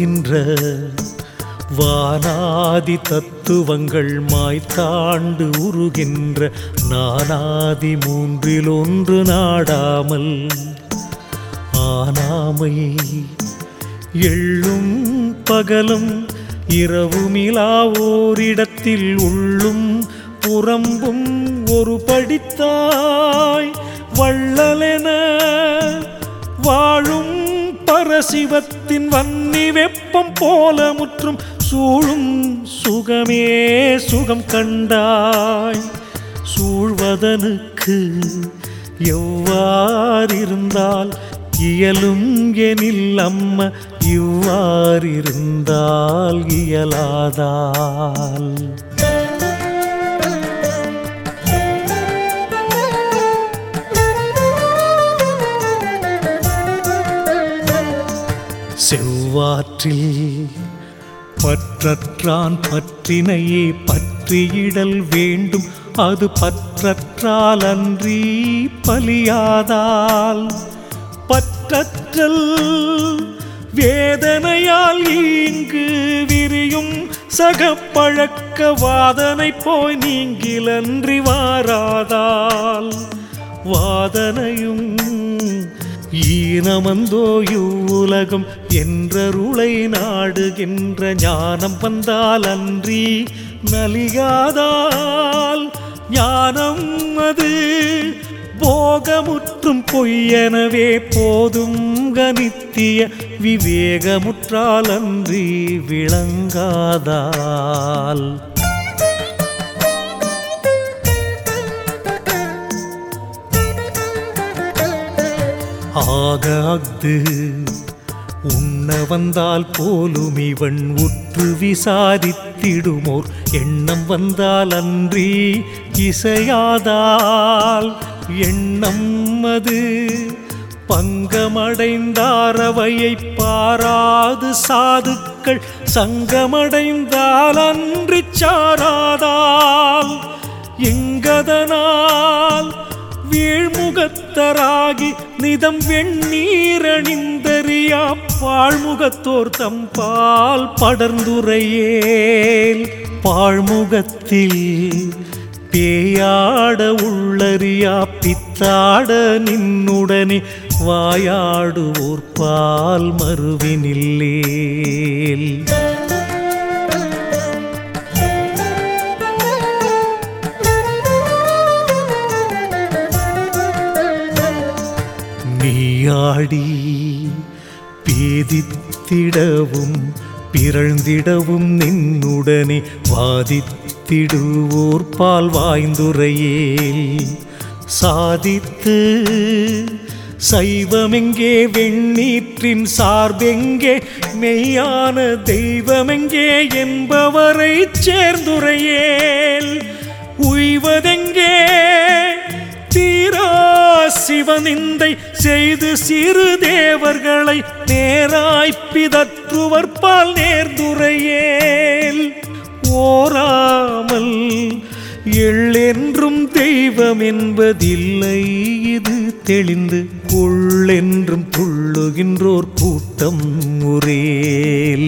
உருகின்ற வானாதி தத்துவங்கள் மாய்த்தாண்டு உருகின்ற நானாதி மூன்றில் ஒன்று நாடாமல் ஆனாமை எள்ளும் பகலும் இரவுமிலா ஓரிடத்தில் உள்ளும் புறம்பும் ஒரு படித்தாய் வள்ளலென வாழும் பரசிவத்தின் வன்னி வெப்பம் போல முற்றும் சூழும் சுகமே சுகம் கண்டாய் சூழ்வதனுக்கு எவ்வாறிருந்தால் இயலும் எனில் அம்ம இவ்வாறிருந்தால் இயலாதால் செவ்வாற்றில் பற்றற்றான் பற்றினையே பற்றியிடல் வேண்டும் அது பற்றற்றால் அன்றி பலியாதால் பற்றற்றல் வேதனையால் இங்கு விரியும் சகப்பழக்க வாதனை போய் நீங்கிலன்றி வாராதால் வாதனையும் ஈனமந்தோ இவ்வுலகம் என்றருளை நாடுகின்ற ஞானம் வந்தால் அன்றி நலியாதால் ஞானம் அது போகமுற்றும் பொய்யெனவே போதும் கனித்திய விவேகமுற்றால் அன்றி விளங்காதால் ஆக அஃது உண்ண வந்தால் போலும் இவன் உற்று விசாரித்திடுமோர் எண்ணம் வந்தால் அன்றி இசையாதால் எண்ணம் அது பங்கமடைந்தாரவையை பாராது சாதுக்கள் சங்கமடைந்தால் அன்றி சாராதால் இங்கதனால் வீழ்முகத்தராகி நிதம் வெண்ணீரணிந்தறியா பாழ்முகத்தோர் தம்பால் படர்ந்துரையேல் பாழ்முகத்தில் பேயாட உள்ளறியா பித்தாட நின்னுடனே வாயாடுவோர் பால் மறுவினில்லேல் நீயாடி பேதித்திடவும் பிறழ்ந்திடவும் நின்னுடனே வாதித்திடுவோர் பால் வாய்ந்துரையேல் சாதித்து சைவமெங்கே வெண்ணீற்றின் சார்பெங்கே மெய்யான தெய்வமெங்கே என்பவரை சேர்ந்துரையேல் உய்வதெங்கே தீரா சிவனிந்தை செய்து சிறு தேவர்களை நேராய் பிதற்றுவற்பால் நேர்ந்துரையேல் ஓராமல் எள்ளென்றும் தெய்வம் என்பதில்லை இது தெளிந்து கொள்ளென்றும் துள்ளுகின்றோர் கூட்டம் உரேல்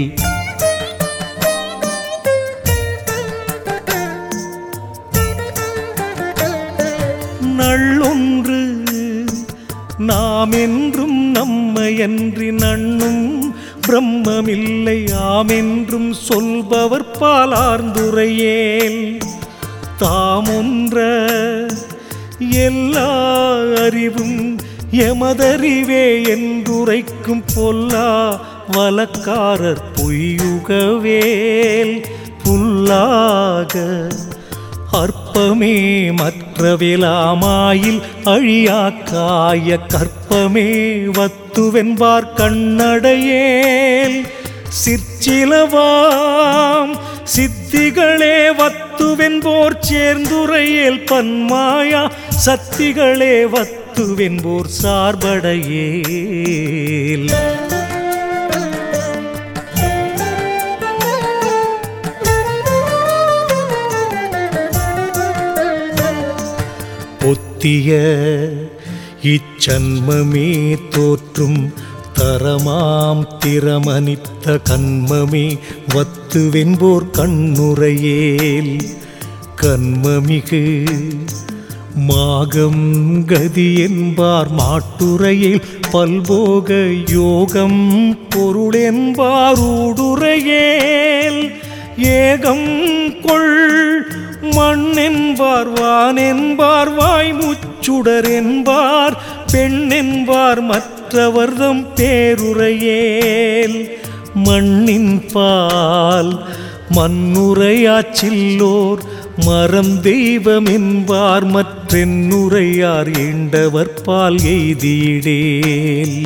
நள்ளொன்று நாம் என்றும் நம்மையன்றி நண்ணும் பிரம்மமில்லை ஆமென்றும் சொல்பவர் பாலார்ந்துரையேல் தாமொன்ற எல்லா அறிவும் எமதறிவே என்றுரைக்கும் பொல்லா வலக்காரர் பொய்யுகவேல் புல்லாக அற்பமே மற்றவிலாமாயில் அழியாக்காய கற்பமே வத்துவென்பார் கண்ணடையேல் சிற்சிலவாம் சித்திகளே வத்துவென்போர் சேர்ந்துரையேல் பன்மாயா சத்திகளே வத்துவென்போர் சார்படையேல் பொத்திய இச்சன்மமே தோற்றும் தரமாம் திறமனித்த கண்மமே வத்துவென்போர் கண்ணுரையேல் கண்மமிகு மாகம் கதி என்பார் மாட்டுரையில் பல்போக யோகம் பொருளென்பார் ஊடுரையேல் ஏகம் கொள் மண் என்பார் வான் என்பார் வாய்முச்சுடர் என்பார் பெண் என்பார் மற்றவர்தம் பேருரையேல் மண்ணின் பால் மண்ணுரையாச்சில்லோர் மரம் தெய்வம் என்பார் மற்றென்னுரையார் ஈண்டவர் பால் எய்தியிடேல்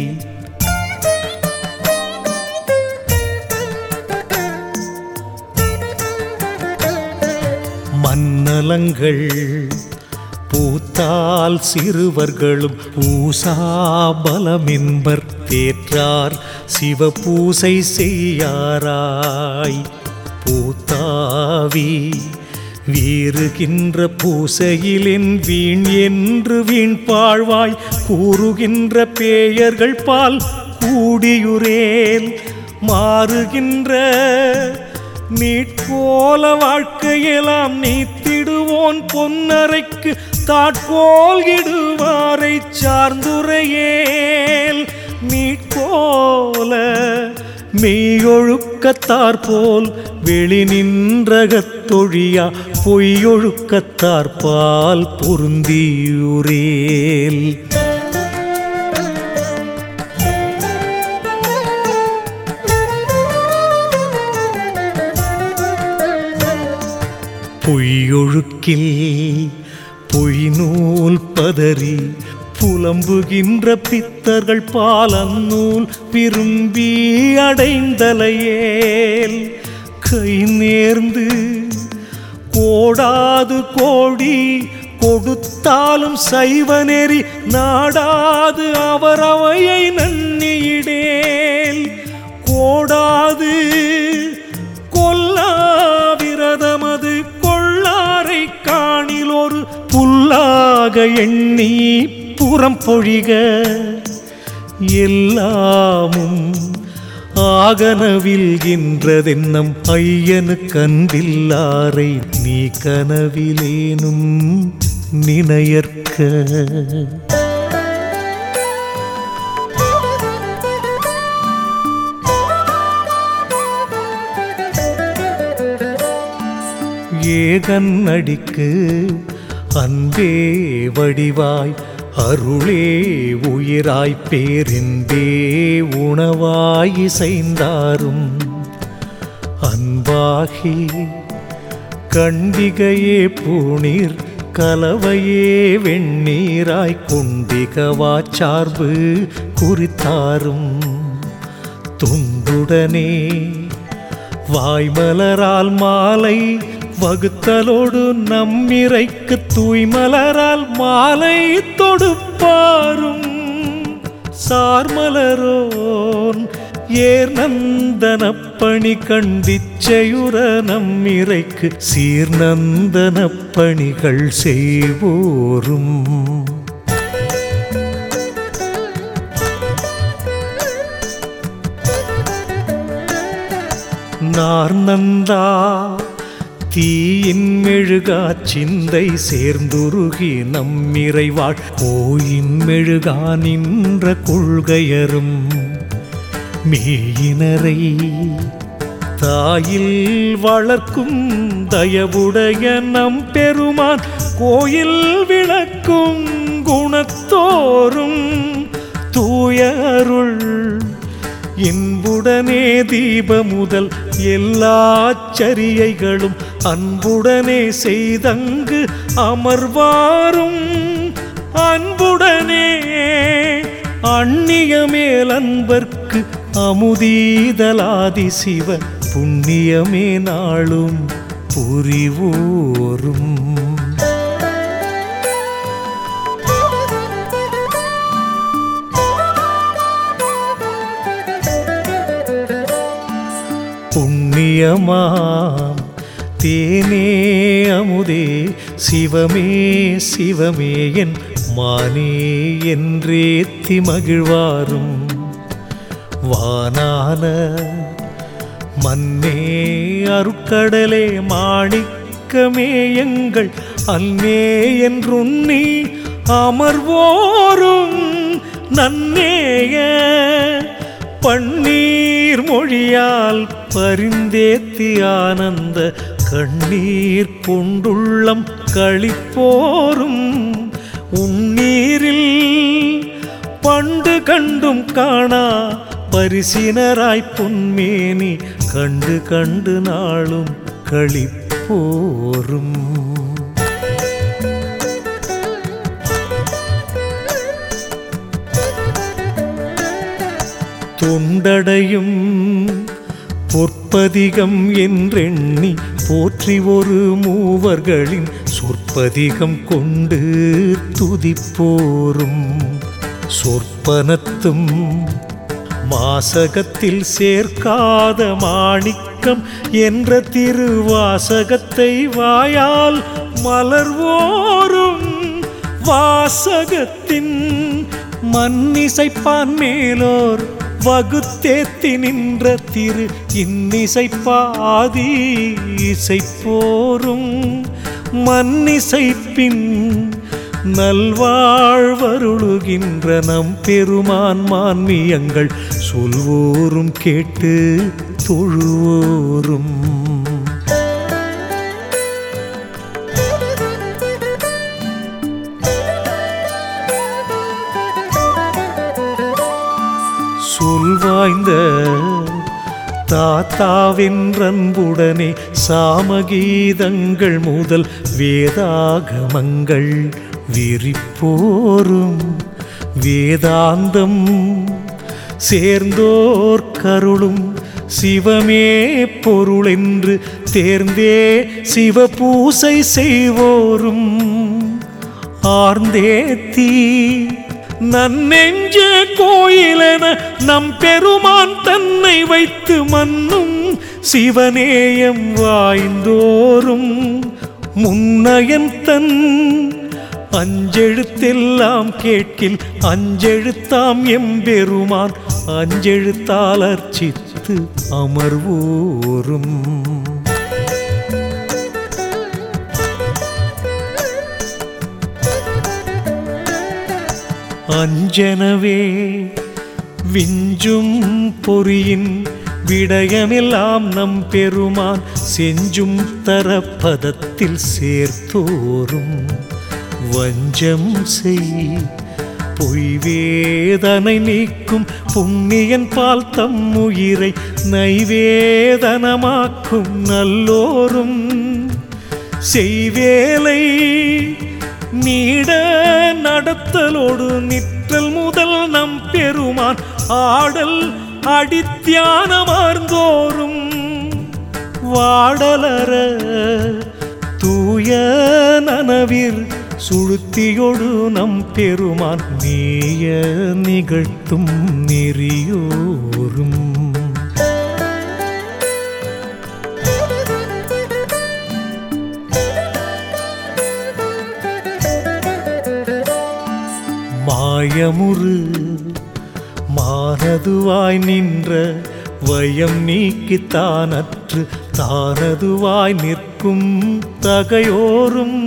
மன்னலங்கள் பூத்தால் சிறுவர்களும் பூசாபலமென்பர் தேற்றார் சிவபூசை செய்யாராய் பூத்தாவி வீறுகின்ற பூசையிலின் வீண் என்று வீண் பாழ்வாய் கூறுகின்ற பேயர்கள் பால் கூடியுரேல் மாறுகின்ற நீட்போல வாழ்க்கையெல்லாம் நீத்திடுவோன் பொன்னரைக்கு தாட்கோல் இடுவாரை சார்ந்துரையேல் நீட்போல மெய்யொழுக்கத்தார் போல் வெளி நின்றகத்தொழியா பொய்யொழுக்கத்தார் பால் பொருந்தியுரேல் பொய்யொழுக்கில் பொய்நூல் பதறி புலம்புகின்ற பித்தர்கள் பாலநூல் விரும்பி அடைந்தலையேல் கை நேர்ந்து கோடாது கோடி கொடுத்தாலும் சைவ நெறி நாடாது அவரவையை நன்னியிடேல் கோடாது கொல்லாவிரதமது கொள்ளாரை காணில் ஒரு புல்லாக எண்ணி புறம் பொழிக எல்லாமும் ஆகனவில்கின்றதென்னம் ஐயனு கன்பில்லாரை நீ கனவிலேனும் நினையற்க ஏகன் அடிக்கு அன்பே வடிவாய் அருளே உயிராய் பேரின்பே உணவாய் இசைந்தாரும் அன்பாகி கண்டிகையே பூணீர் கலவையே வெண்ணீராய் கொண்டிகவா சார்பு குறித்தாரும் துண்டுடனே வாய்மலரால் மாலை வகுத்தலோடு நம்மிறைக்கு தூய்மலரால் மாலை தொடுப்பாரும் சார்மலரோன் ஏர் நந்தனப்பணி கண்டிச்சையுற நம்மிறைக்கு சீர்நந்தனப்பணிகள் செய்வோரும் நார்நந்தா தீயின் மெழுகா சிந்தை சேர்ந்துருகி நம்மிறைவாழ் கோயின் மெழுகா நின்ற கொள்கையரும் மேயினரை தாயில் வளர்க்கும் தயவுடைய நம் பெருமான் கோயில் விளக்கும் குணத்தோறும் தூய அருள் இன்புடனே தீப முதல் எல்லா சரிகைகளும் அன்புடனே செய்தங்கு அமர்வாரும் அன்புடனே அந்நிய மேல் அன்பர்க்கு அமுதீதலாதி சிவ புண்ணியமே நாளும் புரிவோரும் புண்ணியமாம் தேனே அமுதே சிவமே சிவமே என் மானே என்றேத்தி மகிழ்வாரும் வானான மன்னே அருட்கடலே மாணிக்கமே எங்கள் அன்னே என்றுன்னி அமர்வோரும் நன்னேய பன்னீர் மொழியால் பரிந்தேத்தி ஆனந்த கண்ணீர் கொண்டுள்ளம் களிப்போரும் உன்னீரில் பண்டு கண்டும் காணா பரிசினராய் பொன்மேனி கண்டு கண்டு நாளும் களிப்போரும் தொண்டடையும் பொற்பதிகம் என்றெண்ணி போற்றி ஒரு மூவர்களின் சொற்பதிகம் கொண்டு துதிப்போரும் சொற்பனத்தும் மாசகத்தில் சேர்க்காத மாணிக்கம் என்ற திருவாசகத்தை வாயால் மலர்வோரும் வாசகத்தின் மன்னிசைப்பான் மேலோர் வகுத்தேத்தி நின்ற திரு இன்னிசைப்பாதி இசைப்போரும் மன்னிசைப்பின் நல்வாழ்வருளுகின்ற நம் பெருமான் மான்மியங்கள் சொல்வோரும் கேட்டு தொழுவோரும் சொல்வாய்ந்த தாத்தாவென்றன்புடனே சாமகீதங்கள் முதல் வேதாகமங்கள் விரிப்போரும் வேதாந்தம் சேர்ந்தோர் கருளும் சிவமே பொருளென்று தேர்ந்தே சிவபூசை செய்வோரும் ஆர்ந்தேத்தி நன்னெஞ்ச கோயிலென நம் பெருமான் தன்னை வைத்து மன்னும் சிவநேயம் வாய்ந்தோரும் முன்னயன் தன் அஞ்செழுத்தெல்லாம் கேட்கில் அஞ்செழுத்தாம் எம்பெருமான் அஞ்செழுத்தால் அர்ச்சித்து அமர்வோரும் அஞ்சனவே விஞ்சும் பொறியின் விடயமெல்லாம் நம் பெருமான் செஞ்சும் தரப்பதத்தில் சேர்த்தோரும் வஞ்சம் செய் பொய் வேதனை நீக்கும் புண்ணியன் பால் தம் உயிரை நைவேதனமாக்கும் நல்லோரும் செய்வேலை நீட நடத்தலோடு நிற்றல் முதல் நம் பெருமான் ஆடல் அடித்தியானமார்ந்தோறும் வாடலற தூய நனவிர் சுழுத்தியொடு நம் பெருமான் நீய நிகழ்த்தும் நெறியோரும் மாயமுறு மானதுவாய் நின்ற வயம் நீக்கி தானற்று தானதுவாய் நிற்கும் தகையோரும்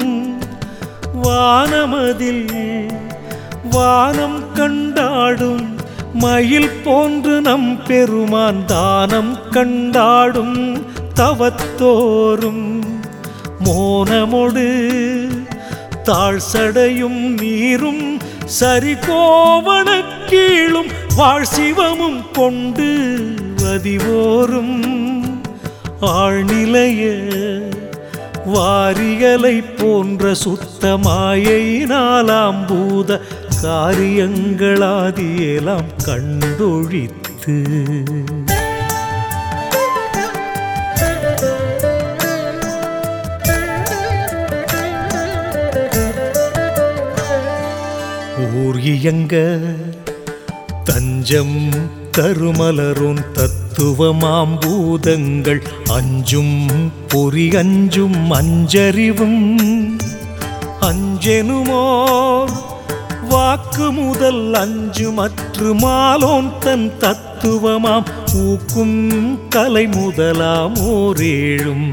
வானமதில் வானம் கண்டாடும் மயில் போன்று நம் பெருமான் தானம் கண்டாடும் தவத்தோரும் மோனமொடு தாழ்சடையும் நீரும் சரி கோவண கீழும் வாழ் சிவமும் கொண்டு வதிவோரும் ஆழ்நிலைய வாரியலை போன்ற சுத்த மாயினாலாம் பூத காரியங்களாதியெல்லாம் கண்டொழித்து ஊர் இயங்க தஞ்சம் தருமலரும் தத்துவமாம் பூதங்கள் அஞ்சும் பொறி அஞ்சும் அஞ்சறிவும் அஞ்செனுமோர் வாக்கு முதல் அஞ்சு மற்று மாலோன் தன் தத்துவமாம் ஊக்கும் கலை முதலாம் ஓரேழும்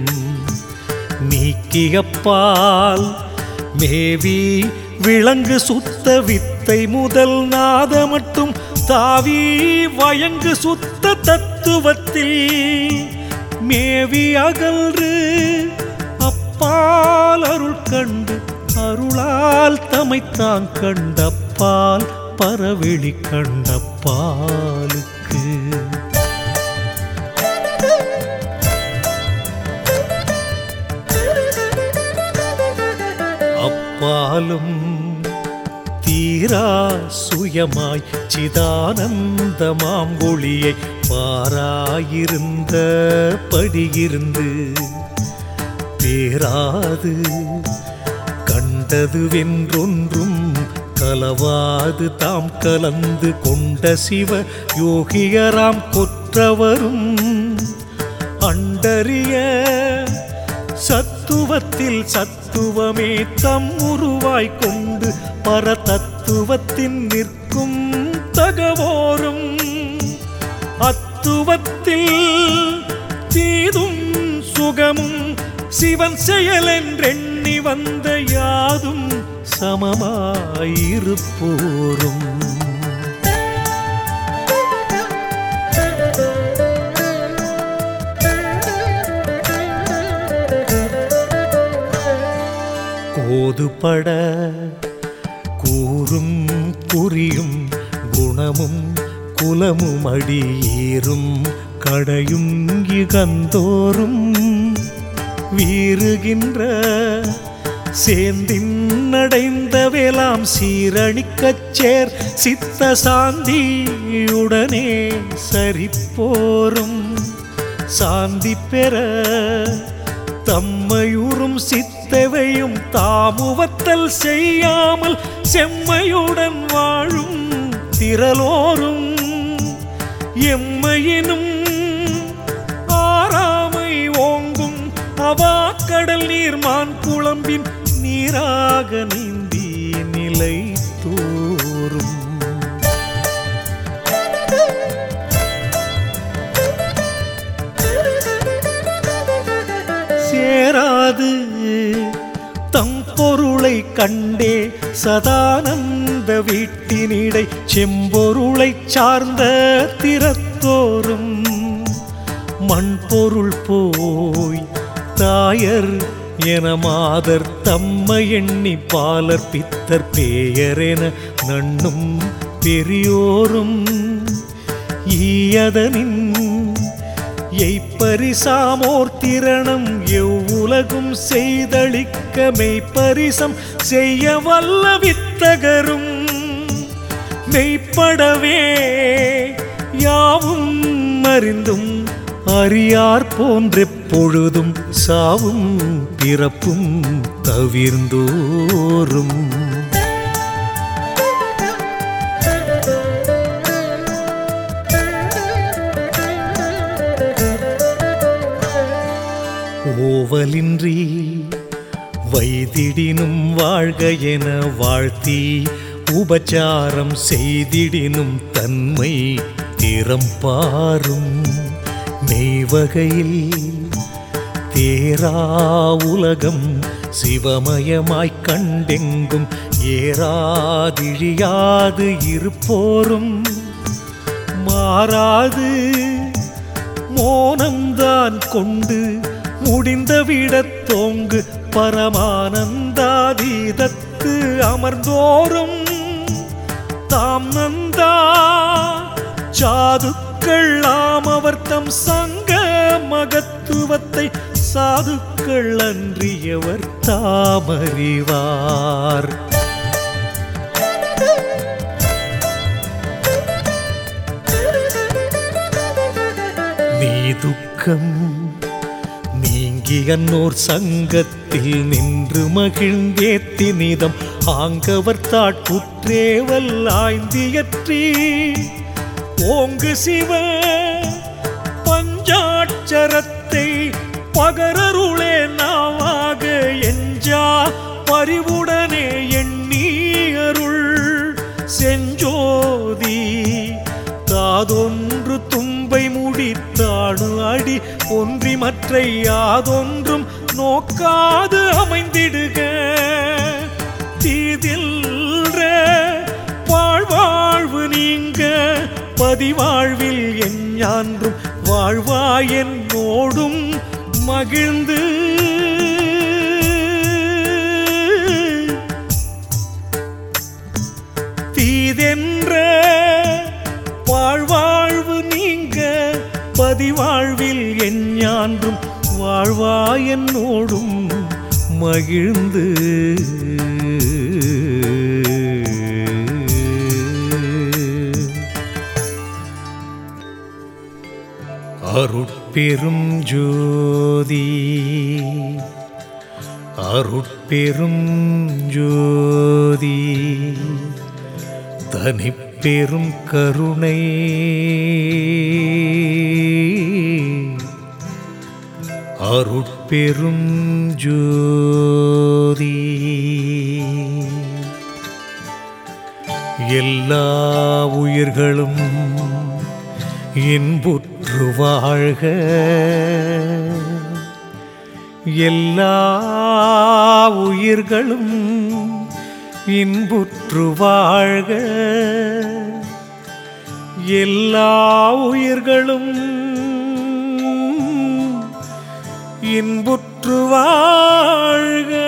நீக்கியப்பால் மேவி விலங்கு சுத்த வித்தை முதல் நாத மட்டும் தாவி வயங்கு சுத்த தத்துவத்தில் மேவி அகன்று அப்பால் அருள் கண்டு அருளால் தமைத்தான் கண்டப்பால் பரவெளி கண்டப்பாலுக்கு அப்பாலும் தீரா சுயமாய் சிதானந்தமாம் ஒளியை பாராயிருந்த படியிருந்து பேராது கண்டதுவென்றொன்றும் கலவாது தாம் கலந்து கொண்ட சிவ யோகியராம் கொற்றவரும் அண்டறிய சத்துவத்தில் சத்துவமே தம் உருவாய் கொண்டு பரதத்துவத்தின் நிற்கும் தகவோரும் அத்துவத்தில் தீதும் சுகமும் சிவன் செயலென்றெண்ணி வந்த யாதும் சமமாயிருப்போரும் கோதுபட கூறும் குறியும் குணமும் குலமும் அடியேறும் கடையும் இகந்தோறும் வீறுகின்ற சேந்தின் நடைந்த வேளாம் சீரணிக்கச் சேர் சித்த சாந்தியுடனே சரிப்போரும் சாந்தி பெற தம்மையுறும் சித்தவையும் தாமுவத்தல் செய்யாமல் செம்மையுடன் வாழும் திரளோரும் எம்மையினும் ஆறாமை ஓங்கும் அவாக்கடல் நீர்மான் குழம்பின் நீராக நீந்தி நிலை தோறும் சேராது தம் பொருளை கண்டே சதானந்த வீட்டினிடை செம்பொருளைச் சார்ந்த திறத்தோறும் மண்பொருள் போய் தாயர் என மாதர் தம்மை எண்ணி பாலர் பித்தர் பேயரென நண்ணும் பெரியோரும் ஈயதனின் எய்ப்பரிசாமோர் திறனம் எவ்வுலகும் செய்தளிக்க மெய்ப்பரிசம் செய்ய வல்ல வித்தகரும் மெய்ப்படவே யாவும் அறிந்தும் அறியார் போன்றெப்பொழுதும் சாவும் பிறப்பும் தவிர்ந்தோறும் ஓவலின்றி வைதிடினும் வாழ்க என வாழ்த்தி உபச்சாரம் செய்திடினும் தன்மை திறம் பாரும் மெய்வகையில் தேரா உலகம் சிவமயமாய்க் கண்டெங்கும் ஏறாதிழியாது இருப்போரும் மாறாது மோனம்தான் கொண்டு முடிந்தவிடத் தோங்கு பரமானந்தாதீதத்து அமர்ந்தோறும் தாம் நந்தா சாதுக்கள் ஆமவர் தம் சங்க மகத்துவத்தை சாதுக்கள் அன்றியவர் தாமறிவார் நீ துக்கம் நீங்கி அன்னோர் சங்கத்தில் நின்று மகிழ்ந்தேத்தி நிதம் ஆங்கவர் தாட்குற்றேவல் ஆய்ந்தியற்றி ஓங்கு சிவ பஞ்சாட்சரத்தை பகரருளே நாவாக எஞ்சா பரிவுடனே எண்ணி அருள் ஒன்றி மற்றை யாதொன்றும் நோக்காது அமைந்திடுக தீதில்ற வாழ்வாழ்வு நீங்க பதிவாழ்வில் எஞ்ஞான்றும் வாழ்வாய் என்னோடும் மகிழ்ந்து தீதென்ற வாழ்வாழ்வு நீங்க பதிவாழ்வில் எஞ்ஞான்றும் வாழ்வாய் என்னோடும் மகிழ்ந்து அருட்பெரும் ஜோதி அருட்பெரும் ஜோதி தனிப்பெரும் கருணை அருட்பெரும் ஜோதி எல்லா உயிர்களும் இன்புற்று வாழ்க எல்லா உயிர்களும் இன்புற்று வாழ்க எல்லா உயிர்களும் இன்புற்று வாழ்க